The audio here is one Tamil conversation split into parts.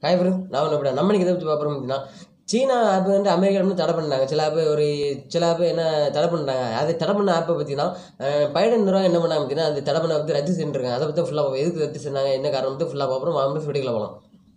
ஹாய் ஃப்ரெண்ட்ஸ் நான் ஒன்று நம்ம இன்னைக்கு இதை பற்றி பார்க்குறோம் அப்படின்னா சீனா ஆப் வந்து அமெரிக்கா வந்து தடை பண்ணாங்க சில ஆப் ஒரு சில ஆப் என்ன தடை பண்ணிட்டாங்க அது தடை பண்ண ஆப்பை பார்த்தீங்கன்னா அஹ், பைடன் நிறுவனம் என்ன பண்ணாங்க பார்த்தீங்கன்னா அது தடை பண்ண பற்றி ரத்து செஞ்சுருக்காங்க அதை பற்றி ஃபுல்லாக எதுக்கு ரத்து செஞ்சாங்க என்ன காரணம் வந்து ஃபுல்லாக பார்ப்போம் வாங்க வீடியோவில் போகலாம்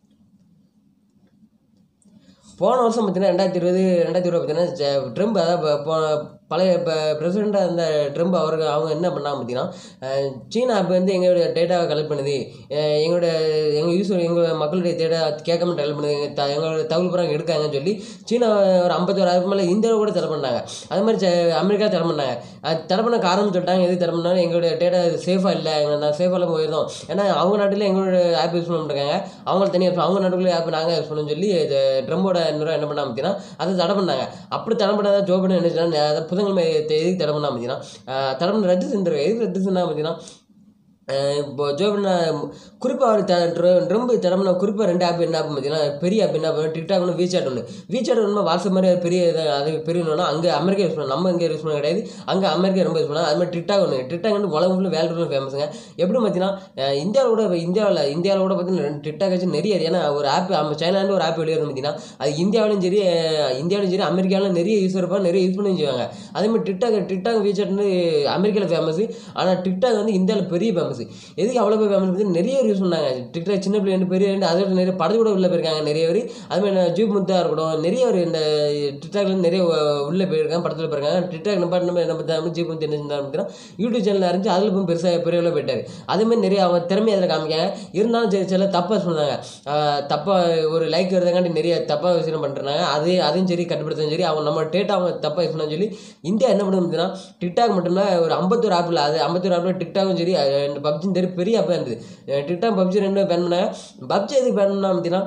போன வருஷம் பார்த்தீங்கன்னா ரெண்டாயிரத்தி இருபது ரெண்டாயிரத்தி இருபது பார்த்தீங்கன்னா ஜ- ட்ரம்ப் அதாவது ப- போ- பழைய இப்போ பிரசிடெண்ட்டாக இருந்த ட்ரம்ப் அவருக்கு அவங்க என்ன பண்ணாங்க பார்த்தீங்கன்னா அஹ், சீனா ஆப் வந்து எங்களுடைய டேட்டாவை கலெக்ட் பண்ணுது அஹ், எங்களுடைய எங்கள் யூஸ் எங்கள் மக்களுடைய டேட்டா கேட்காம கலெக்ட் பண்ணுது எங்க த- எங்களோட தகவல் புறம் எடுக்காங்கன்னு சொல்லி சீனா ஒரு ஐம்பத்தோராயிரம் மேலே இந்தியாவில் கூட தடை பண்ணாங்க அது மாதிரி ச- அமெரிக்கா தடை பண்ணாங்க அது தடை பண்ண காரணம் சொல்லிட்டாங்க எது தடை பண்ணாலும் எங்களுடைய டேட்டா சேஃபாக இல்லை எங்கள் நான் சேஃபாக போயிருந்தோம் ஏன்னா அவங்க நாட்டில் எங்களோட ஆப் யூஸ் பண்ணிருக்காங்க அவங்க தனியாக அவங்க நாட்டுக்குள்ளே ஆப் நாங்கள் யூஸ் பண்ணணும்னு சொல்லி இது ட்ரம்போட நிறுவனம் என்ன பண்ணாம பார்த்தீங்கன்னா அதை தடை பண்ணாங்க அப்படி தடை பண்ணாத ஜோ பண்ண என்ன செய்யலாம் அதை புதன்கிழமை எதுக்கு தடை பண்ணாம பார்த்தீங்கன்னா தடை பண்ண ரத்து செஞ்சிருக்க எதுக்கு ரத்து செஞ்சா பார்த்தீங்கன்னா அஹ் இப்போ ஜோ பண்ண குறிப்பாக அவர் த ட்ர- ரொம்ப தடம்னா குறிப்பாக ரெண்டு ஆப் என்ன ஆப் பார்த்தீங்கன்னா பெரிய ஆப் என்ன ஆப் டிக்டாக் ஒன்று வீசாட் ஒன்று வீசாட் ஒன்று வாட்ஸ்அப் மாதிரி அது பெரிய இது அது பெரியணும்னா அங்கே அமெரிக்கா யூஸ் பண்ண நம்ம இங்கே யூஸ் பண்ண கிடையாது அங்கே அமெரிக்கா ரொம்ப யூஸ் பண்ணா அது மாதிரி டிக்டாக் ஒன்று டிக்டாக் வந்து உலகம் ஃபுல்லாக வேல்டு ஃபுல்லாக ஃபேமஸுங்க எப்படி பார்த்தீங்கன்னா அஹ் இந்தியாவில் கூட இந்தியாவில் இந்தியாவில் கூட பார்த்தீங்கன்னா ரெண்டு டிக்டாக் வச்சு நிறைய இருக்கு. ஏன்னா ஒரு ஆப் நம்ம சைனாலேருந்து ஒரு ஆப் வெளியே வரும் பார்த்தீங்கன்னா அது இந்தியாவிலும் சரி அஹ் இந்தியாவிலும் சரி அமெரிக்காவிலும் நிறைய யூஸ் இருப்பாங்க நிறைய யூஸ் பண்ணி செய்வாங்க அதே மாதிரி டிக்டாக் டிக்டாக் வீசாட் வந்து அமெரிக்காவில் ஃபேமஸ் ஆனால் டிக்டாக் வந்து இந்தியாவில் பெரிய ஃபேமஸ் எதுக்கு அவ்வளோ பேர் ஃபேமஸ் பற்றி நிறைய பேர் யூஸ் பண்ணாங்க டிக்டாக் சின்ன பிள்ளை ரெண்டு பெரிய ரெண்டு அதோட நிறைய படத்து கூட உள்ள போயிருக்காங்க நிறைய பேர் அது மாதிரி நான் ஜீப் முத்தா இருக்கட்டும் நிறைய பேர் இந்த டிக்டாக்ல இருந்து நிறைய உ- உள்ள போயிருக்காங்க படத்தில் போயிருக்காங்க டிக்டாக் நம்ம நம்ம என்ன பார்த்தா ஜீப் முத்து என்ன செஞ்சா அப்படின்னா யூடியூப் சேனல் ஆரம்பிச்சு அதில் போய் பெருசாக பெரிய அளவு போயிட்டாரு அதே மாதிரி நிறைய அவங்க திறமை அதில் காமிக்காங்க இருந்தாலும் சரி சில தப்பாக சொன்னாங்க தப்பாக ஒரு லைக் வருதுங்காண்டி நிறைய தப்பாக விஷயம் பண்ணுறாங்க அது அதையும் சரி கட்டுப்படுத்தும் சரி அவங்க நம்ம டேட்டா அவங்க தப்பாக யூஸ் சொல்லி இந்தியா என்ன பண்ணுது அப்படின்னா டிக்டாக் மட்டும் இல்லை ஒரு ஐம்பத்தொரு ஆப்பில் அது ஐம்பத்தொரு ஆப்பில் டிக்டாக்கும் சரி பப்ஜியும் சரி பெரிய ஆப்பாக இருந்தது அஹ் டிக்டாக் பப்ஜி ரெண்டும் பேன் பண்ணாங்க பப்ஜி எதுக்கு பேன் பண்ணா அப்படின்னா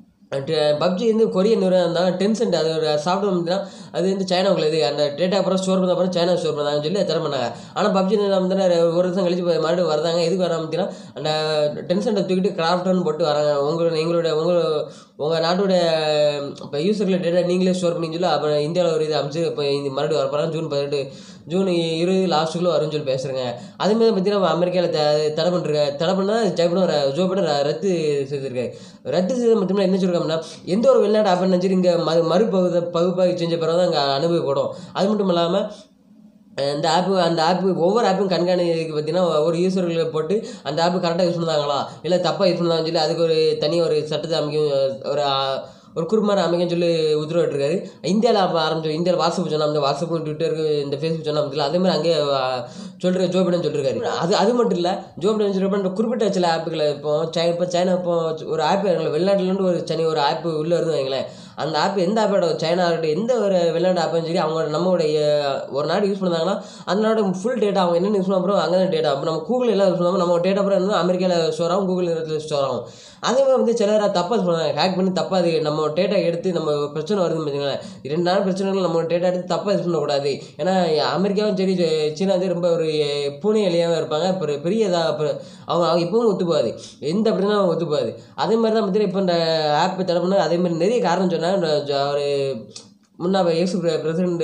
பப்ஜி வந்து கொரிய நிறுவனம் இருந்தாலும் டென்சென்ட் அது ஒரு சாஃப்ட்வேர் வந்துன்னா அது வந்து சைனாவுக்குள்ள இது அந்த டேட்டா அப்புறம் ஸ்டோர் பண்ண அப்புறம் சைனா ஸ்டோர் பண்ணாங்கன்னு சொல்லி தர பண்ணாங்க ஆனால் பப்ஜி நிறுவனம் வந்து ஒரு வருஷம் கழிச்சு போய் மறுபடியும் வராங்க எதுக்கு வராம அப்படின்னா அந்த டென்சென்ட்டை தூக்கிட்டு கிராஃப்ட்னு போட்டு வராங்க உங்களோட எங்களோட உங்கள் உங்கள் நாட்டோட இப்போ யூசர்களை டேட்டா நீங்களே ஸ்டோர் பண்ணி சொல்லி அப்புறம் இந்தியாவில் ஒரு இது அமைச்சு இப்போ இந்த மறுபடியும் வரப்போகிறாங்க ஜூன் பதினெட்டு ஜூன் இருபது லாஸ்ட்டுக்குள்ளே வரும்னு சொல்லி பேசுகிறேங்க அதேமாதிரி பார்த்தீங்கன்னா அமெரிக்காவில் த தடை பண்ணுறாங்க தடை பண்ணால் ஜெயப்படம் ஜோ படம் ரத்து செய்திருக்காரு ரத்து செய்த மட்டும் என்ன சொல்லிருக்கோம்னா எந்த ஒரு வெளிநாட்டு ஆப் சரி இங்கே மறு மறுபகுத பகுப்பாய்வு செஞ்ச பிறகு தான் அங்கே அனுபவப்படும் அது மட்டும் இல்லாமல் இந்த ஆப்பு அந்த ஆப்பு ஒவ்வொரு ஆப்பும் கண்காணிக்கு பார்த்தீங்கன்னா ஒரு யூசர்களை போட்டு அந்த ஆப்பு கரெக்டாக யூஸ் பண்ணாங்களா இல்லை தப்பாக யூஸ் பண்ணாங்கன்னு சொல்லி அதுக்கு ஒரு தனி ஒரு சட்டத்தை அமைக்கும் ஒரு ஆ, ஒரு குறுமாறு அமைக்கன்னு சொல்லி உத்தரவிட்டிருக்காரு இந்தியாவில் அப்போ ஆரம்பிச்சோம் இந்தியாவில் வாட்ஸ்அப் சொன்னா அந்த வாட்ஸ்அப் ட்விட்டருக்கு இந்த ஃபேஸ்புக் சொன்னா அப்படில அதே மாதிரி அங்கே சொல்கிற ஜோ பிடன் சொல்லியிருக்காரு அது அது மட்டும் இல்லை ஜோ பிடன் சொல்கிறப்ப இந்த குறிப்பிட்ட சில ஆப்புகளை இப்போ சை இப்போ சைனா இப்போ ஒரு ஆப் வெளிநாட்டுலேருந்து ஒரு தனி ஒரு ஆப் உள்ளே இருந்து வைங்களேன் அந்த ஆப் எந்த ஆப்போட சைனா இருக்கட்டும் எந்த ஒரு வெளிநாட்டு ஆப்பும் சரி அவங்க நம்மளுடைய ஒரு நாடு யூஸ் பண்ணாங்கன்னா அந்த நாடு ஃபுல் டேட்டா அவங்க என்ன யூஸ் பண்ண அப்புறம் அங்கே தான் டேட்டா அப்போ நம்ம கூகுள் எல்லாம் யூஸ் பண்ணாமல் நம்ம டேட்டா அப்புறம் என்ன அமெரிக்காவில் ஸ்டோர் ஆகும் கூகுள் நேரத்தில் ஸ்டோர் ஆகும் அதே மாதிரி வந்து சிலர் தப்பாக சொன்னாங்க ஹேக் பண்ணி தப்பாக அது நம்ம டேட்டா எடுத்து நம்ம பிரச்சனை வருதுன்னு பார்த்தீங்களேன் ரெண்டு நாள் பிரச்சனைகள் நம்ம டேட்டா எடுத்து தப்பாக யூஸ் பண்ணக்கூடாது ஏன்னா அமெரிக்காவும் சரி சீனா வந்து ரொம்ப ஒரு பூனை எலியாகவும் இருப்பாங்க இப்போ பெரிய இதாக அப்புறம் அவங்க அவங்க இப்பவும் ஒத்துப்பாது எந்த பிரச்சனை அவங்க ஒத்துப்பாது அதே மாதிரி தான் பார்த்தீங்கன்னா இப்போ இந்த ஆப் தடை பண்ண அதே மாதிரி நிறைய காரணம் சொன்னாங்க ஒரு முன்னா எக்ஸ் பிரசிடென்ட்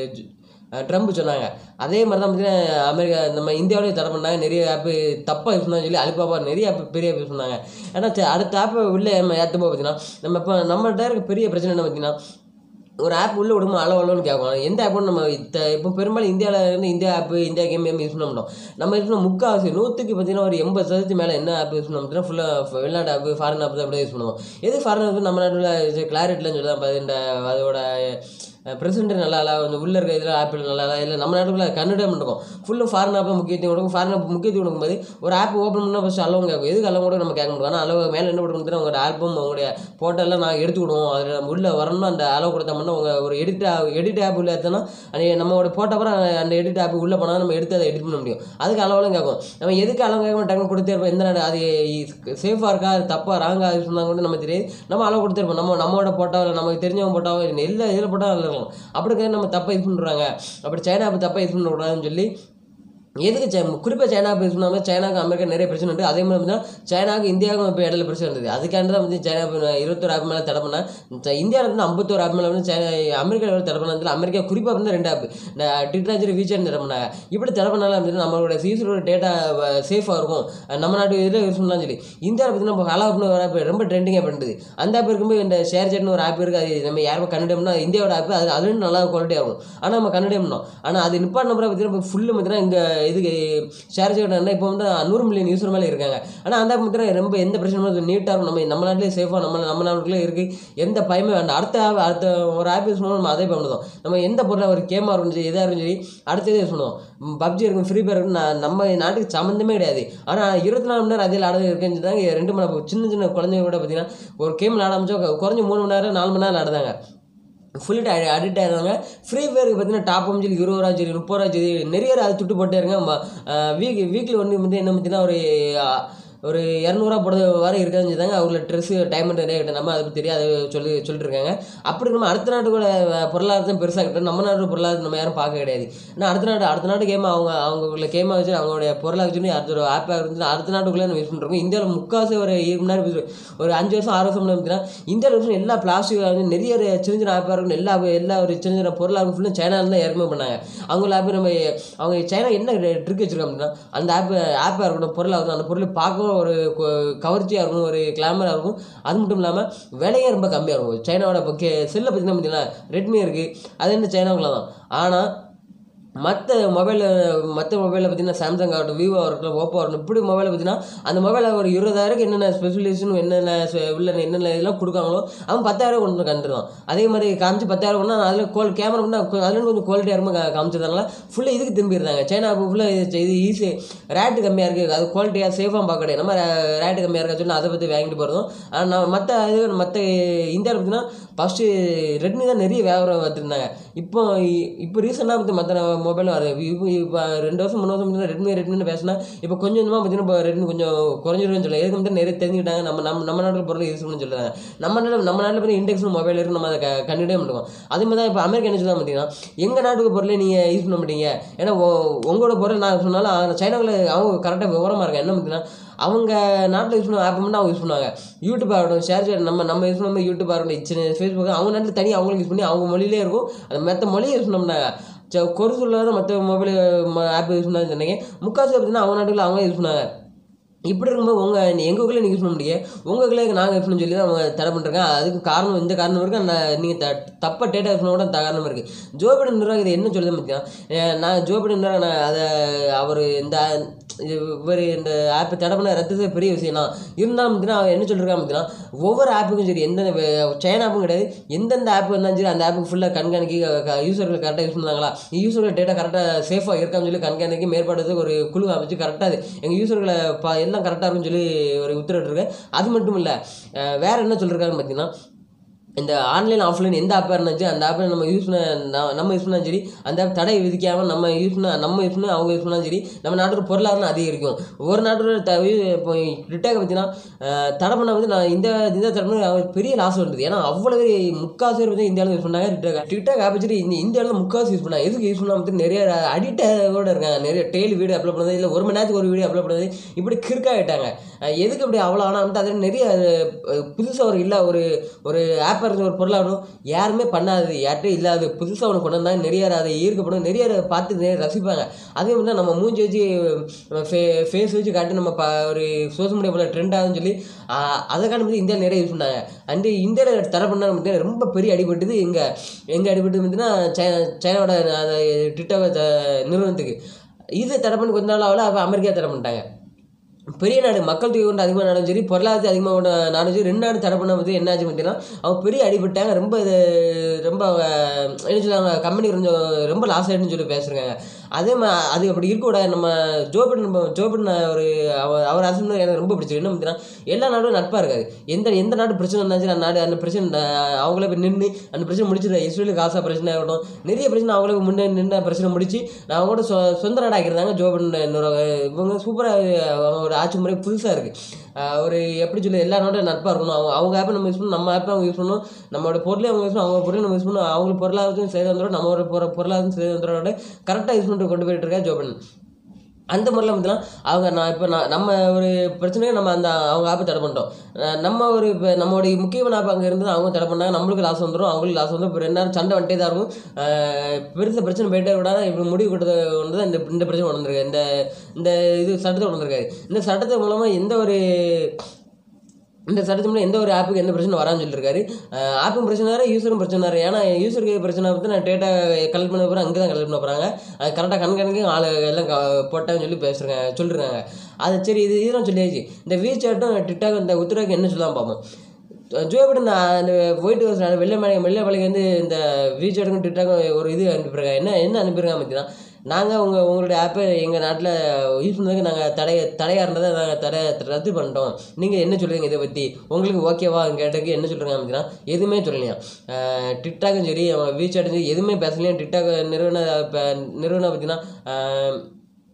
ட்ரம்ப் சொன்னாங்க அதே மாதிரி தான் பார்த்தீங்கன்னா அமெரிக்கா நம்ம இந்தியாவிலேயே தடை பண்ணாங்க நிறைய ஆப்பு தப்பாக யூஸ் பண்ணாங்க சொல்லி அலிபாபா நிறைய ஆப் பெரிய ஆப் யூஸ் பண்ணாங்க ஏன்னா சரி, அடுத்த ஆப்பை உள்ளே நம்ம ஏற்றும் போது பார்த்தீங்கன்னா நம்ம இப்போ நம்மகிட்ட இருக்க பெரிய பிரச்சனை என்ன பார்த்தீங்கன்னா ஒரு ஆப் உள்ள விடுமா அளவு அளவுன்னு கேட்கும் எந்த ஆப்பும் நம்ம இத்த இப்போ பெரும்பாலும் இந்தியாவில் இருந்து India app India game game use பண்ண மாட்டோம் நம்ம யூஸ் பண்ண முக்கால்வாசி நூற்றுக்கு பார்த்தீங்கன்னா ஒரு எண்பது சதவீதம் மேலே என்ன ஆப் யூஸ் பண்ண அப்படின்னா ஃபுல்லாக வெளிநாட்டு ஆப் ஃபாரின் ஆப் தான் அப்படியே யூஸ் பண்ணுவோம் எது ஃபாரின் ஆப் நம்ம நாட்டில் கிளாரிட்டிலன்னு சொல்லி தான் இந்த அதோட பிரசன்ட் நல்லா இல்லை கொஞ்சம் உள்ளே இருக்க இதில் ஆப்பிள் நல்லா இல்லை இல்லை நம்ம நாட்டுக்குள்ள கன்னிடம் இருக்கும் ஃபுல்லும் ஃபாரின் ஆப்பை முக்கியத்துவம் கொடுக்கும் ஃபாரின் ஆப் முக்கியத்துவம் கொடுக்கும்போது ஒரு ஆப் ஓப்பன் பண்ணால் ஃபஸ்ட் அளவு கேட்கும் எதுக்கு அளவு கூட நம்ம கேட்க முடியும் ஆனால் அளவு மேலே என்ன கொடுக்கணும் உங்களோட ஆல்பம் உங்களுடைய போட்டோலாம் நான் எடுத்து விடுவோம் அதில் நம்ம உள்ளே வரணும்னு அந்த அளவு கொடுத்தோம்னா உங்கள் ஒரு எடிட் எடிட் ஆப் உள்ள எடுத்தோன்னா அந்த நம்மளோட போட்ட அப்புறம் அந்த எடிட் ஆப் உள்ளே போனால் நம்ம எடுத்து அதை எடிட் பண்ண முடியும் அதுக்கு அளவுலாம் கேட்கும் நம்ம எதுக்கு அளவு கேட்க டக்குனு கொடுத்தே இருப்போம் எந்த நாடு அது சேஃபாக இருக்கா அது தப்பாக ராங்கா யூஸ் பண்ணாங்க கூட நம்ம தெரியாது நம்ம அளவு கொடுத்துருப்போம் நம்ம நம்மளோட போட்டாவில் நமக்கு தெரிஞ்சவங்க போட்டாவும் எல்லா இதில் போட்டால் இருக்கலாம் அப்படி நம்ம தப்பாக யூஸ் பண்ணுறாங்க அப்படி சைனா ஆப் தப்பாக யூஸ் பண்ணக்கூடாதுன்னு சொல்லி எதுக்கு சை குறிப்பாக சைனா பேஸ் பண்ணாமல் சைனாக்கு அமெரிக்கா நிறைய பிரச்சனை உண்டு அதே மாதிரி தான் சைனாவுக்கு இந்தியாவுக்கும் இப்போ இடையில பிரச்சனை இருந்தது அதுக்காண்டி தான் வந்து சைனா இப்ப இருபத்தொரு ஆப் மேலே தடை பண்ணால் இந்தியாவில் வந்து ஐம்பத்தோரு ஆப் மேலே வந்து சைனா அமெரிக்காவில் தடை பண்ணதில் அமெரிக்கா குறிப்பாக வந்து ரெண்டு ஆப் இந்த ட்விட்டர் சரி வீச்சர் தடை பண்ணாங்க இப்படி தடை பண்ணாலும் வந்து நம்மளோட யூஸரோட டேட்டா சேஃபாக இருக்கும் நம்ம நாட்டு இதில் யூஸ் பண்ணலாம் சொல்லி இந்தியாவில் பார்த்தீங்கன்னா நம்ம ஹலோ ஆப்னு ஒரு ஆப் ரொம்ப ட்ரெண்டிங்காக பண்ணுது அந்த ஆப் இருக்கும்போது இந்த ஷேர் சேட்னு ஒரு ஆப் இருக்குது அது நம்ம யாருமே கண்டிடம்னா இந்தியாவோட ஆப் அது அதுவும் நல்லா குவாலிட்டியாக இருக்கும் ஆனால் நம்ம கண்டிடம்னோம் ஆனால் அது நிப்பாட் நம்பரை பார்த்தீங்கன்னா ஃபுல்லு பார்த்தீங்கன்னா இங்கே இதுக்கு ஷேர் சேட்னா இப்போ வந்து நூறு மில்லியன் யூஸர் மேலே இருக்காங்க ஆனால் அந்த ஆப் பார்த்தீங்கன்னா ரொம்ப எந்த பிரச்சனையும் நீட்டாக இருக்கும் நம்ம நம்ம நாட்டிலே சேஃபாக நம்ம நம்ம நாட்டிலே இருக்குது எந்த பயமே வேண்டாம் அடுத்த app- அடுத்த ஒரு ஆப் யூஸ் பண்ணுவோம் நம்ம அதே பண்ணுவோம் நம்ம எந்த பொருளை ஒரு கேமாக இருக்கும் சரி எதாக இருக்கும் சரி அடுத்ததே யூஸ் பண்ணுவோம் பப்ஜி இருக்கும் ஃப்ரீ ஃபயர் இருக்கும் நான் நம்ம நாட்டுக்கு சம்மந்தமே கிடையாது ஆனால் இருபத்தி நாலு மணி நேரம் அதில் ஆட இருக்குன்னு தாங்க ரெண்டு மணி நேரம் சின்ன சின்ன குழந்தைங்க கூட பார்த்தீங்கன்னா ஒரு கேம் விளாட ஆரம்பிச்சா குறைஞ்ச மூணு மணி நேரம் நாலு மணி நேரம் ஆடுதாங்க ஃபுல்லிட்டு அடிக்ட் ஆகிடுறாங்க ஃப்ரீ ஃபயருக்கு பார்த்தீங்கன்னா டாப் சொல்லி இருபது ரூபா சரி முப்பது ரூபா சரி நிறைய பேர் அதை துட்டு போட்டே இருங்க வீக் வீக்லி ஒன்று வந்து என்ன பார்த்தீங்கன்னா ஒரு அஹ், ஒரு இரநூறுவா போடுறது வரை இருக்காதுன்னு சொல்லிதாங்க அவங்கள ட்ரெஸ்ஸு டைமண்ட் நிறைய கிட்ட நம்ம அதை பற்றி தெரியாது சொல்லி சொல்லிட்டு இருக்காங்க அப்படி நம்ம அடுத்த நாட்டுக்கூட பொருளாதாரத்தை பெருசாக கிட்ட நம்ம நாட்டு பொருளாதாரம் நம்ம யாரும் பார்க்க கிடையாது ஏன்னா அடுத்த நாடு அடுத்த நாட்டு கேம் அவங்க அவங்களுக்குள்ள கேமாக வச்சு அவங்களுடைய பொருளாக வச்சு அடுத்த ஒரு ஆப்பாக இருந்து அடுத்த நாட்டுக்குள்ளே நம்ம யூஸ் பண்ணுறோம் இந்தியாவில் முக்காசு ஒரு ஏழு மணி நேரம் use- ஒரு அஞ்சு வருஷம் ஆறு வருஷம் பார்த்தீங்கன்னா இந்தியாவில் வந்து எல்லா பிளாஸ்டிக் வந்து நிறைய ஒரு சின்ன சின்ன ஆப்பாக இருக்கும் எல்லா எல்லா ஒரு சின்ன சின்ன பொருளாக இருக்கும் ஃபுல்லும் சைனாவில் தான் இறக்குமதி பண்ணாங்க அவங்க ஆப் நம்ம அவங்க சைனா என்ன ட்ரிக் வச்சிருக்காங்க அப்படின்னா அந்த ஆப் ஆப்பாக இருக்கட்டும் பொருளாக இருக்கட்டும் அந்த பொருள் பார்க்கவும் ஒரு கவர்ச்சியாக இருக்கும் ஒரு கிளாமராக இருக்கும் அது மட்டும் இல்லாமல் விலையே ரொம்ப கம்மியாக இருக்கும் சைனாவோட இப்போ கே செல்லை பார்த்தீங்கன்னா பார்த்தீங்கன்னா ரெட்மி இருக்குது அது என்ன சைனாவுக்குள்ள தான் ஆனால் மற்ற மொபைலில் மற்ற மொபைலில் பார்த்தீங்கன்னா சாம்சங் ஆகட்டும் விவோ இருக்கட்டும் ஓப்போ ஆகட்டும் இப்படி மொபைலில் பார்த்தீங்கன்னா அந்த மொபைலில் ஒரு இருபதாயிரம் என்னென்ன ஸ்பெசிஃபிகேஷன் என்னென்ன ஸ்பெ- உள்ள என்னென்ன இதெல்லாம் கொடுக்காங்களோ அவன் பத்தாயிரம் கொண்டு வந்து கண்டுருவான் அதே மாதிரி காமிச்சு பத்தாயிரம் கொண்டா அதில் கோல் கேமரா பண்ணால் அதில் கொஞ்சம் குவாலிட்டியாக இருக்கும் கா- காமிச்சதுனால ஃபுல்லாக இதுக்கு திரும்பிடுறாங்க சைனா ஃபுல்லாக இது ஈஸி ரேட்டு கம்மியாக இருக்குது அது குவாலிட்டியாக சேஃபாக பார்க்க கிடையாது நம்ம ரேட்டு கம்மியாக இருக்கா சொல்லி அதை பற்றி வாங்கிட்டு போகிறதும் ஆனால் நான் மற்ற இது மற்ற இந்தியாவில் பார்த்தீங்கன்னா ஃபஸ்ட்டு ரெட்மி தான் நிறைய வியாபாரம் பார்த்துருந்தாங்க இப்போ இ- இப்போ ரீசெண்டாக வந்து மற்ற மொபைல் வருது இப்போ இப்போ ரெண்டு வருஷம் மூணு வருஷம் முன்னாடி ரெட்மி ரெட்மின்னு பேசினா இப்போ கொஞ்சம் கொஞ்சமாக பார்த்தீங்கன்னா இப்போ ரெட்மி கொஞ்சம் குறைஞ்சிருன்னு சொல்லலாம் எதுக்கு வந்து நிறைய தெரிஞ்சுக்கிட்டாங்க நம்ம நம்ம நம்ம நாட்டில் பொருள் யூஸ் பண்ணி சொல்லுறாங்க நம்ம நாட்டில் நம்ம நாட்டில் பார்த்தீங்கன்னா இண்டெக்ஸ் மொபைல் இருக்கு நம்ம அதை க கண்டுடே மாட்டோம் அதே மாதிரி தான் இப்போ அமெரிக்கா என்ன சொல்லுவாங்க பார்த்தீங்கன்னா எங்கள் நாட்டுக்கு பொருளை நீங்கள் யூஸ் பண்ண மாட்டீங்க ஏன்னா உ- உங்களோட பொருள் நான் சொன்னாலும் அவங்க சைனாவில் அவங்க கரெக்டாக விவரமாக இருக்காங்க என்ன பார்த்தீங்கன்னா அவங்க நாட்டில் யூஸ் பண்ண ஆப் மட்டும் அவங்க யூஸ் பண்ணுவாங்க யூடியூப் ஆகட்டும் ஷேர் சேட் நம்ம நம்ம யூஸ் பண்ண யூடியூப் ஆகட்டும் ஃபேஸ்புக் அவங்க நாட்டில் தனி அவங்களும் யூஸ் பண்ணி அவங்க மொழியிலே இருக்கும் அந்த மற்ற மொழியை யூஸ் பண்ணோம்னாங்க ச குறை சொல்லாத மற்ற மொபைல் ஆப் யூஸ் பண்ணான்னு சொன்னீங்க முக்காசு பார்த்தீங்கன்னா அவங்க நாட்டுல அவங்க யூஸ் பண்ணாங்க இப்படி இருக்கும்போது உங்கள் எங்கள் ஊரில் நீங்கள் யூஸ் பண்ண முடியாது உங்கள் ஊரில் நாங்கள் யூஸ் பண்ண சொல்லி தான் அவங்க தடை பண்ணுறாங்க அதுக்கு காரணம் இந்த காரணம் இருக்குது அந்த நீங்கள் த தப்பாக டேட்டா யூஸ் பண்ண கூட அந்த காரணம் இருக்குது ஜோ பைடன் நிர்வாகம் இதை என்ன சொல்லுது பார்த்தீங்கன்னா நான் ஜோ பைடன் நிர்வாகம் நான் அதை அவர் இந்த இவர் இந்த ஆப்பை தடை பண்ண ரத்து செய்ய பெரிய விஷயம் தான் இருந்தாலும் பார்த்தீங்கன்னா அவர் என்ன சொல்லியிருக்காங்க பார்த்தீங்கன்னா ஒவ்வொரு ஆப்புக்கும் சரி எந்தெந்த வே- சைனா ஆப்பும் கிடையாது எந்தெந்த ஆப் வந்தாலும் சரி அந்த ஆப்புக்கு ஃபுல்லாக கண்காணிக்கி யூசர்கள் கரெக்டாக யூஸ் பண்ணாங்களா யூசர்கள் டேட்டா கரெக்டாக சேஃபாக இருக்கான்னு சொல்லி கண்காணிக்கி மேற்பாடுறதுக்கு ஒரு குழு அமைச்சு கரெக்டாக எங்கள் யூசர்களை பா எல்லாம் கரெக்டாக இருக்குன்னு சொல்லி ஒரு உத்தரவிட்டிருக்கேன் அது மட்டும் இல்லை வேற என்ன சொல்லியிருக்காங்கன்னு பார்த்தீங்கன்னா இந்த ஆன்லைன் ஆஃப்லைன் எந்த ஆப்பாக இருந்துச்சு அந்த ஆப்பை நம்ம யூஸ் பண்ண ந- நம்ம யூஸ் பண்ணாலும் சரி அந்த ஆப் தடை விதிக்காமல் நம்ம யூஸ் பண்ண நம்ம யூஸ் பண்ண அவங்க யூஸ் பண்ணாலும் சரி நம்ம நாட்டோட பொருளாதாரம் அதிகரிக்கும் ஒரு நாட்டோட த இப்போ ரிட்டாக பார்த்தீங்கன்னா அஹ், தடை பண்ண வந்து நான் இந்த இந்த தடை பண்ண அவங்களுக்கு பெரிய லாஸ் வந்தது ஏன்னா அவ்வளவு முக்காசு பேர் வந்து இந்தியாவில் யூஸ் பண்ணாங்க ரிட்டாக டிக்டாக் ஆப் வச்சுட்டு இந்த இந்தியாவில் முக்காசு யூஸ் பண்ணாங்க எதுக்கு யூஸ் பண்ணாமல் வந்து நிறைய அடிக்டாக இருக்காங்க நிறைய டெய்லி வீடியோ அப்லோட் பண்ணது இல்லை ஒரு மணி நேரத்துக்கு ஒரு வீடியோ அப்லோட் பண்ணது இப்படி கிறுக்காயிட்டாங்க அஹ், எதுக்கு இப்படி அவ்வளோ ஆனால் வந்து அதில் நிறைய புதுசாக ஒரு இல்லை ஒரு ஒரு ஆப்பாக இருந்த ஒரு பொருளாகணும் யாருமே பண்ணாது யார்கிட்டையும் இல்லாது புதுசாக ஒன்று கொண்டு வந்தாங்க நிறைய பேர் அதை ஈர்க்கப்படும் நிறைய பேர் பார்த்து நிறைய ரசிப்பாங்க அதே மாதிரி தான் நம்ம மூஞ்சி வச்சு ஃபே ஃபேஸ் வச்சு காட்டி நம்ம ப ஒரு சோஷியல் மீடியா போல ட்ரெண்ட் ஆகுதுன்னு சொல்லி ஆஹ், அதை காட்டி இந்தியாவில் நிறைய யூஸ் பண்ணாங்க அண்டு இந்தியாவில் தடை பண்ணாங்க பார்த்தீங்கன்னா ரொம்ப பெரிய அடிபட்டது இங்கே எங்கே அடிபட்டு பார்த்தீங்கன்னா சைனா சைனாவோட அந்த டிக்டாக் நிறுவனத்துக்கு இது தடை பண்ணி கொஞ்ச நாள் ஆகல அப்போ அமெரிக்கா தடை பண்ணிட்டாங்க பெரிய நாடு மக்கள் தொகை கொண்டு அதிகமாக நாடும் சரி பொருளாதாரத்தை அதிகமாக கொண்ட நாடும் சரி ரெண்டு நாடு தடை பண்ண போது என்ன ஆச்சு பார்த்தீங்கன்னா அவங்க பெரிய அடிபட்டாங்க ரொம்ப இது ரொம்ப அவங்க என்ன சொல்லுவாங்க கம்பெனி கொஞ்சம் ரொம்ப லாஸ் ஆகிடுன்னு சொல்லி பேசுகிறாங்க அதே மா அது அப்படி இருக்கக்கூடாது நம்ம ஜோபின் நம்ம ஜோபின் ஒரு அவர் அவர் அரசு எனக்கு ரொம்ப பிடிச்சிருக்கு என்ன பார்த்தீங்கன்னா எல்லா நாடும் நட்பாக இருக்காது எந்த எந்த நாடு பிரச்சனை இருந்தாச்சும் அந்த நாடு அந்த பிரச்சனை அஹ், அவங்களே போய் நின்று அந்த பிரச்சனை முடிச்சிருந்தா இஸ்ரேலு காசா பிரச்சனை ஆகட்டும் நிறைய பிரச்சனை அவங்களுக்கு முன்னே நின்று பிரச்சனை முடிச்சு நான் கூட சொ சொந்த நாடாக்கிருந்தாங்க ஜோபின் இவங்க சூப்பராக அவங்க ஒரு ஆட்சி முறை புதுசாக இருக்குது ஒரு எப்படி சொல்லி எல்லா நாடும் நட்பாக இருக்கணும் அவங்க அவங்க ஆப்பை நம்ம யூஸ் பண்ணணும் நம்ம ஆப்பை அவங்க யூஸ் பண்ணணும் நம்மளோட பொருளை அவங்க யூஸ் பண்ணணும் அவங்க பொருளை நம்ம யூஸ் பண்ணணும் அவங்களுக்கு பொருளாதாரத்தையும் செய்து வந்துடும் நம்மளோட பொருளாதாரத்தையும் செய்து வந்துடும் கரெக்டாக யூஸ் பண்ணிட்டு கொண்டு போயிட்டு இருக்கா ஜோபின் அந்த முறையில் பார்த்தீங்கன்னா அவங்க நான் இப்போ நான் நம்ம ஒரு பிரச்சனையை நம்ம அந்த அவங்க ஆப்பை தடை பண்ணிட்டோம் அஹ் நம்ம ஒரு இப்போ நம்மளுடைய முக்கியமான ஆப் அங்கே இருந்து அவங்க தடை பண்ணாங்க நம்மளுக்கு லாஸ் வந்துடும் அவங்களுக்கு லாஸ் வந்துடும் இப்போ ரெண்டு நேரம் சண்டை வந்துட்டே தான் இருக்கும் அஹ் பெருசா பிரச்சனை போயிட்டே கூட இப்படி முடிவு கொடுத்தது கொண்டு தான் இந்த இந்த பிரச்சனை உணர்ந்துருக்கு இந்த இந்த இது சட்டத்தை உணர்ந்திருக்காரு இந்த சட்டத்தை மூலமாக எந்த ஒரு இந்த சட்டத்து மூலம் எந்த ஒரு ஆப்புக்கு எந்த பிரச்சனை வரான்னு சொல்லியிருக்காரு ஆப்பும் பிரச்சனை வேறு யூசரும் பிரச்சனை வேறு ஏன்னா யூசருக்கு பிரச்சனை பற்றி நான் டேட்டா கலெக்ட் பண்ண போகிறேன் அங்கே தான் கலெக்ட் பண்ண போகிறாங்க அது கரெக்டாக கண்காணிக்கு ஆள் எல்லாம் க போட்டாங்கன்னு சொல்லி பேசுகிறாங்க சொல்லிருக்காங்க அது சரி இது இதெல்லாம் சொல்லியாச்சு இந்த வீச்சாட்டும் டிக்டாக் இந்த உத்தரவுக்கு என்ன சொல்லலாம் பார்ப்போம் ஜோ பைடன் அந்த ஒயிட் ஹவுஸ் வெள்ளை மலை வெள்ளை மலைக்கு வந்து இந்த வீச்சாட்டுக்கும் டிக்டாக்கும் ஒரு இது அனுப்பியிருக்காங்க என்ன என்ன அனுப்பியிருக்காங்க பார்த்தீங்கன்னா நாங்கள் உங்கள் உங்களுடைய ஆப்பை எங்கள் நாட்டில் யூஸ் பண்ணதுக்கு நாங்கள் தடை தடையாக இருந்ததை நாங்கள் தடை ரத்து பண்ணிட்டோம் நீங்கள் என்ன சொல்கிறீங்க இதை பற்றி உங்களுக்கு ஓகேவா கேட்டதுக்கு என்ன சொல்கிறீங்க அப்படின்னா எதுவுமே சொல்லலையா டிக்டாக்கும் சரி வீச்சாட்டும் சரி எதுவுமே பேசலையா டிக்டாக் நிறுவன இப்போ நிறுவனம் பார்த்தீங்கன்னா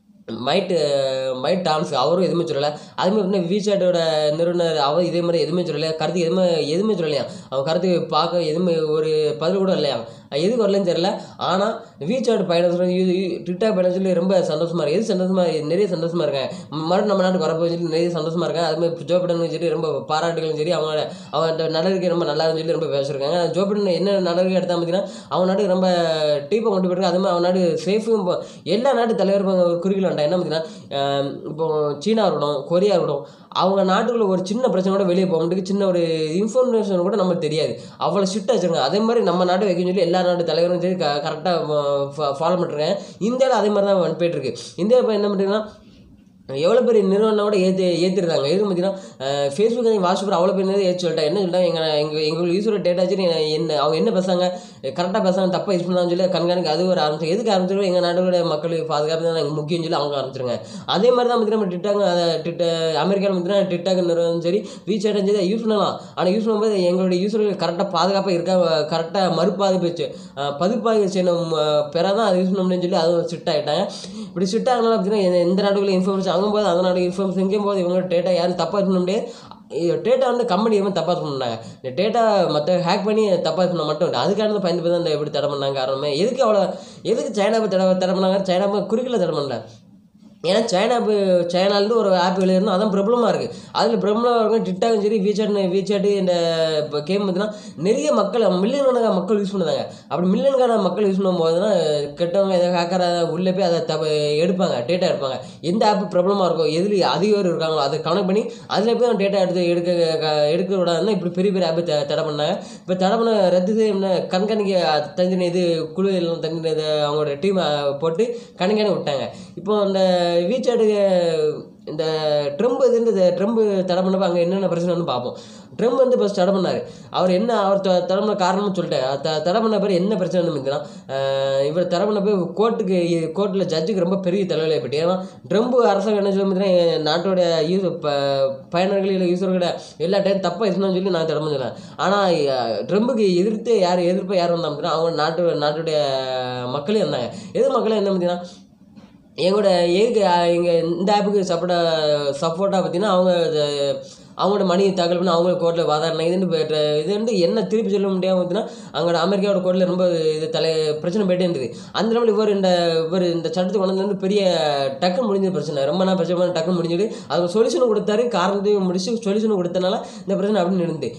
மைட் மைட் டான்ஸ் அவரும் எதுவுமே சொல்லலை அதே மாதிரி பார்த்தீங்கன்னா விசாட்டோட நிறுவனர் அவர் இதே மாதிரி எதுவுமே சொல்லலை கருத்து எதுவுமே எதுவுமே சொல்லலையா அவன் கருத்து பார்க்க எதுவுமே ஒரு பதில் கூட இல்லையா எதுக்கு வரலன்னு தெரியல ஆனால் விசாட் பயணம் சொல்லி ட்விட்டர் பயணம் சொல்லி ரொம்ப சந்தோஷமா இருக்கு எது சந்தோஷமா நிறைய சந்தோஷமா இருக்கேன் மறுபடியும் நம்ம நாட்டுக்கு வரப்போ சொல்லி நிறைய சந்தோஷமா இருக்கேன் அது மாதிரி ஜோ பைடனும் சரி ரொம்ப பாராட்டுகளும் சரி அவங்களோட அவன் அந்த நடவடிக்கை ரொம்ப நல்லா சொல்லி ரொம்ப பேசியிருக்காங்க ஜோ பைடன் என்ன நடவடிக்கை எடுத்தா பார்த்தீங்கன்னா அவன் நாட்டுக்கு ரொம்ப டீப்பாக கொண்டு போயிருக்கு அது மாதிரி அவன் நாடு சேஃபும் எல்லா நாட்டு தலைவரும் ஒரு குறிக்கோள் வேண்டாம் என்ன பார்த்தீங்கன்னா ஆஹ் இப்போ சீனா இருக்கட்டும் கொரியா இருக்கட்டும் அவங்க நாட்டுக்குள்ள ஒரு சின்ன பிரச்சனை கூட வெளியே போக முடியும் சின்ன ஒரு இன்ஃபர்மேஷன் கூட நமக்கு தெரியாது அவ்வளோ ஸ்ட்ரிக்டாக வச்சுருக்காங்க அதே மாதிரி நம்ம நாட்டு வைக்கணும்னு சொல்லி எல்லா நாட்டு தலைவரும் சரி கரெக்டாக ஃபாலோ பண்ணிருக்காங்க இந்தியாவில் அதே மாதிரி தான் போயிட்டு இருக்கு இந்தியா இப்போ என்ன பண்ணுறீங்கன்னா எவ்வளோ பெரிய நிறுவனம் கூட ஏற்றி ஏற்றிருக்காங்க எது பார்த்தீங்கன்னா ஃபேஸ்புக் வாட்ஸ்அப் அவ்வளோ பெரிய நேரம் ஏற்றி சொல்லிட்டாங்க என்ன சொல்லிட்டாங்க எங்கள் எங்கள் எங்களுக்கு யூஸோட டேட்டா வச்சு என்ன அவங்க என்ன பேசுறாங்க கரெக்டாக பேசுறாங்க தப்பாக யூஸ் பண்ணான்னு சொல்லி கண்காணிக்க அது ஒரு ஆரம்பிச்சு எதுக்கு ஆரம்பிச்சிருக்கோம் எங்கள் நாட்டோட மக்களுக்கு பாதுகாப்பு தான் எங்களுக்கு முக்கியம் சொல்லி அவங்க ஆரம்பிச்சிருங்க அதே மாதிரி தான் பார்த்தீங்கன்னா நம்ம டிக்டாக் அதை டிட்ட அமெரிக்காவில் பார்த்தீங்கன்னா டிக்டாக் நிறுவனம் சரி வீச்சாட்டும் சரி யூஸ் பண்ணலாம் ஆனால் யூஸ் பண்ணும்போது எங்களுடைய யூஸர்கள் கரெக்டாக பாதுகாப்பாக இருக்கா கரெக்டாக மறுபாதிப்பு வச்சு பதிப்பாக செய்யணும் பெறாதான் அதை யூஸ் பண்ண முடியும்னு சொல்லி அதுவும் ஸ்ட்ரிக்ட் ஆகிட்டாங்க இப்படி ஸ்ட்ரிக்ட் ஆகனால பார்த்தீங்கன்னா எந்த- எந்த நாடுகளில் இன்ஃபர்மேஷன் வாங்கும்போது அந்த நாடு இன்ஃபர்மேஷன் எங்கேயும் போது இவங்க டேட்டா யாரும் தப்பாக பண்ண முடியாது டேட்டா வந்து கம்பெனி எதுவும் தப்பாக பண்ணாங்க இந்த டேட்டா மற்ற ஹேக் பண்ணி தப்பாக பண்ண மட்டும் இல்லை அதுக்கான பயந்து தான் இந்த எப்படி தடை பண்ணாங்க காரணமே எதுக்கு அவ்வளோ எதுக்கு சைனாவை தடை தடை பண்ணாங்க சைனாவை குறிக்கல தடை பண்ணல ஏன்னா சைனா சைனாலேருந்து ஒரு ஆப் வெளியிருந்தோம் அதான் பிரபலமாக இருக்குது அதில் பிரபலமாக இருக்கும் டிக்டாக்கும் சரி வீசாட் வீசாட்டு இந்த இப்போ கேம் பார்த்தீங்கன்னா நிறைய மக்கள் மில்லியன் கணக்கான மக்கள் யூஸ் பண்ணுறாங்க அப்படி மில்லியன் கணக்கான மக்கள் யூஸ் பண்ணும்போதுனா கெட்டவங்க எதாவது ஹேக்கர் உள்ளே போய் அதை தப்ப எடுப்பாங்க டேட்டா எடுப்பாங்க எந்த ஆப் பிரபலமாக இருக்கோ எதில் அதிக பேர் இருக்காங்களோ அதை கனெக்ட் பண்ணி அதில் போய் டேட்டா எடுத்து எடுக்க க- எடுக்க விடாதுன்னா இப்படி பெரிய பெரிய ஆப் தடை பண்ணாங்க இப்போ தடை பண்ண ரத்து செய்ய கண்காணிக்க தனித்தனி இது குழு எல்லாம் தனித்தனி இது அவங்களோட டீம் போட்டு கண்காணி விட்டாங்க இப்போ அந்த வீச்சாட்டுக்கு இந்த ட்ரம்ப் இது இந்த ட்ரம்ப் தடை பண்ணப்போ அங்கே என்னென்ன பிரச்சனைன்னு பார்ப்போம் ட்ரம்ப் வந்து ஃபஸ்ட் தடை பண்ணார் அவர் என்ன அவர் த- தடை பண்ண காரணம்னு சொல்லிட்டாரு அது த- தடை பண்ண பேர் என்ன பிரச்சனை இருந்துச்சுன்னா இவர் தடை பண்ண போய் கோர்ட்டுக்கு கோர்ட்டில் ஜட்ஜுக்கு ரொம்ப பெரிய தலைவலி ஏற்பட்டு ஏன்னா ட்ரம்ப் அரசாங்கம் என்ன சொல்லி பார்த்தீங்கன்னா நாட்டோட யூஸ் ப பயனர்கள் இல்லை யூஸர்களோட எல்லா டைம் தப்பாக இருக்கணும்னு சொல்லி நான் தடை பண்ண சொன்னேன் ஆனால் ட்ரம்புக்கு எதிர்த்து யார் எதிர்ப்பு யார் வந்தா அப்படின்னா அவங்க நாட்டு நாட்டுடைய மக்களே இருந்தாங்க எது மக்களே என்ன பார்த்தீங்கன்னா எங்களோட எதுக்கு எங்கள் இந்த ஆப்புக்கு சப்போர்ட்டா சப்போர்ட்டாக பார்த்தீங்கன்னா அவங்க இது- அவங்களோட மணி தாக்கல் பண்ணி அவங்க கோர்ட்டில் வாதாடினா இதுன்னு போயிட்டு இது வந்து என்ன திருப்பி சொல்ல முடியாமல் பார்த்தீங்கன்னா அவங்களோட அமெரிக்காவோட கோர்ட்டில் ரொம்ப இது தலை பிரச்சனை போயிட்டே இருந்தது அந்த நேரத்தில் இவர் இந்த இவர் இந்த சட்டத்துக்கு கொண்டு வந்து பெரிய டக்குன்னு முடிஞ்ச பிரச்சனை ரொம்ப நாள் பிரச்சனை பண்ணி டக்குன்னு முடிஞ்சுது அதுக்கு சொல்யூஷன் கொடுத்தாரு காரணத்தையும் முடிச்சு சொல்யூஷன் கொடுத்தனால இந்த பிரச்சனை அப்படின்னு இருந்து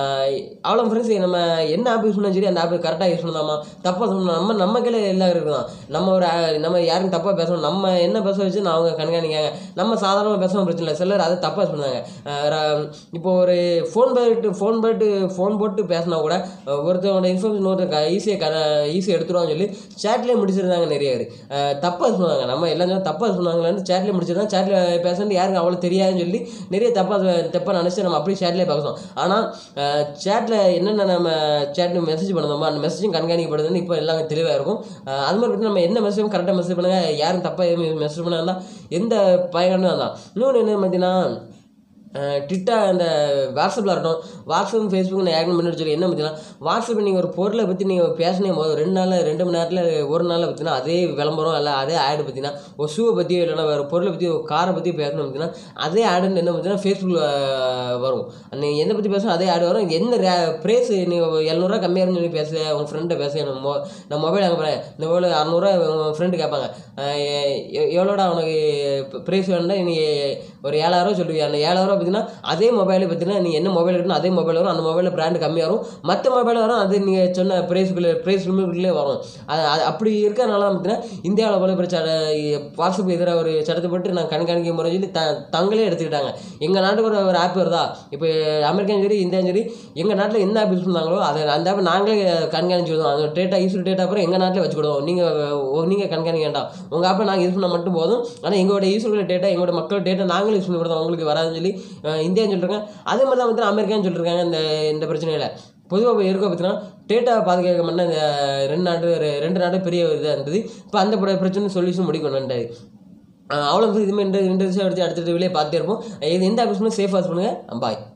அவ்வளோ ஃப்ரெண்ட்ஸ் நம்ம என்ன ஆப் யூஸ் பண்ணாலும் சரி அந்த ஆப் கரெக்டாக யூஸ் பண்ணலாமா தப்பாக சொல்லணும் நம்ம நம்ம கையில் எல்லாம் இருக்குதான் நம்ம ஒரு ஆ- நம்ம யாரும் தப்பாக பேசணும் நம்ம என்ன பேச வச்சு நான் அவங்க கண்காணிக்காங்க நம்ம சாதாரணமாக பேசணும் பிரச்சனை இல்லை சிலர் அதை தப்பாக சொன்னாங்க இப்போ ஒரு ஃபோன் போட்டு ஃபோன் போட்டு ஃபோன் போட்டு பேசினா கூட அஹ், ஒருத்தவங்களோட இன்ஃபர்மேஷன் ஒருத்தர் ஈஸியாக க ஈஸியாக எடுத்துருவான்னு சொல்லி சேட்லேயே முடிச்சிருந்தாங்க நிறைய பேர் தப்பாக சொன்னாங்க நம்ம எல்லாம் தப்பாக சொன்னாங்களான்னு சேட்லேயே முடிச்சிருந்தாங்க சேட்டில் பேசுறது யாருக்கு அவ்வளோ தெரியாதுன்னு சொல்லி நிறைய தப்பாக தப்பாக நினச்சி நம்ம அப்படியே சேட்லேயே பேசுவோம் ஆனால் சேட்டில் என்னென்ன நம்ம சேட்டில் மெசேஜ் பண்ணணுமோ அந்த மெசேஜும் கண்காணிக்கப்படுதுன்னு இப்போ எல்லாம் தெளிவாக இருக்கும் அஹ் அது மாதிரி பார்த்தீங்கன்னா நம்ம என்ன மெசேஜும் கரெக்டாக மெசேஜ் பண்ணுங்க யாரும் தப்பாக எதுவும் மெசேஜ் பண்ணாதான் எந்த பயனும் தான் இன்னொன்று என்ன பார்த்தீங்கன்னா ட்விட்டா அந்த வாட்ஸ்அப்பில் இருக்கட்டும் வாட்ஸ்அப் ஃபேஸ்புக் நான் ஏகணும் பண்ணி சொல்லி என்ன பார்த்தீங்கன்னா வாட்ஸ்அப்பில் நீங்கள் ஒரு பொருளை பற்றி நீங்கள் பேசினே போது ரெண்டு நாள் ரெண்டு மணி நேரத்தில் ஒரு நாளில் பார்த்தீங்கன்னா அதே விளம்பரம் இல்லை அதே ஆடு பார்த்தீங்கன்னா ஒரு ஷூவை பற்றி இல்லைன்னா வேறு பொருளை பற்றி ஒரு காரை பற்றி பேசணும் பார்த்தீங்கன்னா அதே ஆடுன்னு என்ன பார்த்தீங்கன்னா ஃபேஸ்புக்கில் வரும் நீங்கள் எதை பற்றி பேசணும் அதே ஆடு வரும் என்ன ரே ப்ரைஸ் நீங்கள் எழுநூறுவா கம்மியாக இருந்து சொல்லி பேச உங்கள் ஃப்ரெண்டை பேச நம்ம மொ நான் மொபைல் வாங்க போகிறேன் இந்த மொபைல் அறநூறுவா உங்கள் ஃப்ரெண்டு கேட்பாங்க அஹ் எ- எ- எவ்வளோடா உனக்கு ப்ரைஸ் வேணும்னா நீ ஒரு ஏழாயிரம் சொல்லுவீங்க அந்த ஏழாயிரம் பார்த்தீங்கன்னா அதே மொபைல் பார்த்தீங்கன்னா நீ என்ன மொபைல் எடுக்கணும் அதே மொபைல் வரும் அந்த மொபைலில் பிராண்டு கம்மியாக வரும் மற்ற மொபைல் வரும் அது நீங்கள் சொன்ன ப்ரைஸுக்குள்ளே ப்ரைஸ் லிமிட்லேயே வரும் அது அது அப்படி இருக்கிறனால பார்த்தீங்கன்னா இந்தியாவில் போல பிரச்சனை வாட்ஸ்அப் எதிராக ஒரு சட்டத்தை போட்டு நான் கண்காணிக்க முறை சொல்லி த தங்களே எடுத்துக்கிட்டாங்க எங்கள் நாட்டுக்கு ஒரு ஒரு ஆப் வருதா இப்போ அமெரிக்காவும் சரி இந்தியாவும் சரி எங்கள் நாட்டில் என்ன ஆப் யூஸ் பண்ணாங்களோ அதை அந்த ஆப் நாங்களே கண்காணிச்சு விடுவோம் அந்த டேட்டா யூஸ் டேட்டா அப்புறம் எங்கள் நாட்டில் வச்சுக்கிடுவோம் நீங்கள் நீங்கள் கண்காணிக்க வேண்டாம் உங்கள் ஆப்பை நாங்கள் யூஸ் பண்ணால் மட்டும் போதும் ஆனால் எங்களோட யூஸ்ஃபுல் டேட்டா எங்களோட மக்கள் டேட்டா நாங்களே யூஸ் பண்ணி கொடுத்தோம் உங்களுக்கு வராதுன்னு சொல்லி அஹ், இந்தியான்னு சொல்லிருக்காங்க அதே மாதிரி தான் வந்து அமெரிக்கான்னு சொல்லிருக்காங்க இந்த இந்த பிரச்சனையில் பொதுவாக இருக்க பார்த்தீங்கன்னா டேட்டா பாதுகாக்க மட்டும் இந்த ரெண்டு நாடு ரெ- ரெண்டு நாடு பெரிய இதாக இருந்தது இப்போ அந்த பிர- பிரச்சனை சொல்யூஷன் முடிக்கணுன்றாரு அவ்வளோ இதுமாதிரி இந்த இந்த விஷயம் எடுத்து அடுத்த வீடியோ பார்த்துட்டே இருப்போம் இது எந்த ஆஃபீஸ்மே சேஃபாக பண்ணுங்கள் பாய்